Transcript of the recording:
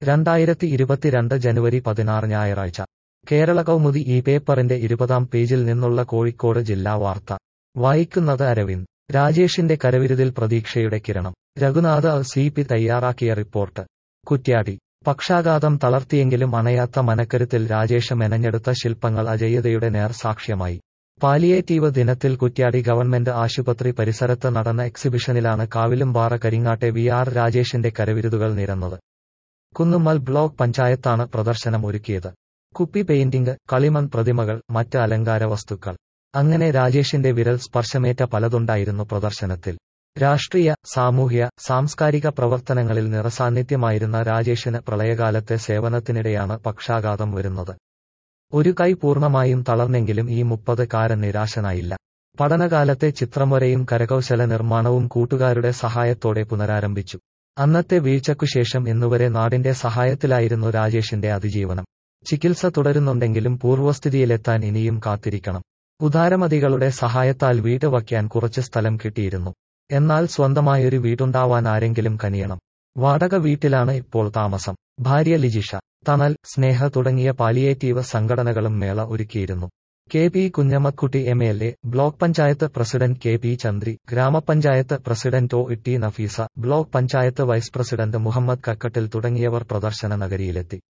രണ്ടായിരത്തി ഇരുപത്തിരണ്ട് ജനുവരി പതിനാറ് ഞായറാഴ്ച കേരള കൗമുദി ഈ പേപ്പറിന്റെ ഇരുപതാം പേജിൽ നിന്നുള്ള കോഴിക്കോട് ജില്ലാ വാർത്ത വായിക്കുന്നത് അരവിന്ദ് രാജേഷിന്റെ കരവിരുതിൽ പ്രതീക്ഷയുടെ കിരണം രഘുനാഥ് സി പി തയ്യാറാക്കിയ റിപ്പോർട്ട് കുറ്റ്യാടി പക്ഷാഘാതം തളർത്തിയെങ്കിലും അണയാത്ത മനക്കരുത്തിൽ രാജേഷ് മെനഞ്ഞെടുത്ത ശില്പങ്ങൾ അജയ്യതയുടെ നേർ സാക്ഷ്യമായി പാലിയേറ്റീവ് ദിനത്തിൽ കുറ്റ്യാടി ഗവൺമെന്റ് ആശുപത്രി പരിസരത്ത് നടന്ന എക്സിബിഷനിലാണ് കാവിലുംപാറ കരിങ്ങാട്ടെ വി ആർ രാജേഷിന്റെ കരവിരുതുകൾ നിരന്നത് കുന്നുമ്മൽ ബ്ലോക്ക് പഞ്ചായത്താണ് പ്രദർശനം ഒരുക്കിയത് കുപ്പി പെയിന്റിംഗ് കളിമൺ പ്രതിമകൾ മറ്റ് അലങ്കാര വസ്തുക്കൾ അങ്ങനെ രാജേഷിന്റെ വിരൽ സ്പർശമേറ്റ പലതുണ്ടായിരുന്നു പ്രദർശനത്തിൽ രാഷ്ട്രീയ സാമൂഹ്യ സാംസ്കാരിക പ്രവർത്തനങ്ങളിൽ നിറസാന്നിധ്യമായിരുന്ന രാജേഷിന് പ്രളയകാലത്തെ സേവനത്തിനിടെയാണ് പക്ഷാഘാതം വരുന്നത് ഒരു കൈ പൂർണ്ണമായും തളർന്നെങ്കിലും ഈ മുപ്പതുകാരൻ നിരാശനായില്ല പഠനകാലത്തെ ചിത്രംവരയും കരകൗശല നിർമ്മാണവും കൂട്ടുകാരുടെ സഹായത്തോടെ പുനരാരംഭിച്ചു അന്നത്തെ വീഴ്ചയ്ക്കുശേഷം ഇന്നുവരെ നാടിന്റെ സഹായത്തിലായിരുന്നു രാജേഷിന്റെ അതിജീവനം ചികിത്സ തുടരുന്നുണ്ടെങ്കിലും പൂർവ്വസ്ഥിതിയിലെത്താൻ ഇനിയും കാത്തിരിക്കണം ഉദാരമതികളുടെ സഹായത്താൽ വീട് വയ്ക്കാൻ കുറച്ച് സ്ഥലം കിട്ടിയിരുന്നു എന്നാൽ സ്വന്തമായൊരു വീടുണ്ടാവാൻ ആരെങ്കിലും കനിയണം വാടക വീട്ടിലാണ് ഇപ്പോൾ താമസം ഭാര്യ ലിജിഷ തണൽ സ്നേഹ തുടങ്ങിയ പാലിയേറ്റീവ് സംഘടനകളും മേള ഒരുക്കിയിരുന്നു K P Kunhammakutty M L A block panchayat president K P Chandri ഗ്രാമപഞ്ചായത്ത് president O Itti Nafeesa block panchayat vice president Muhammad Kakkattil തുടങ്ങിയവർ പ്രദർശന നഗരിയിലെത്തി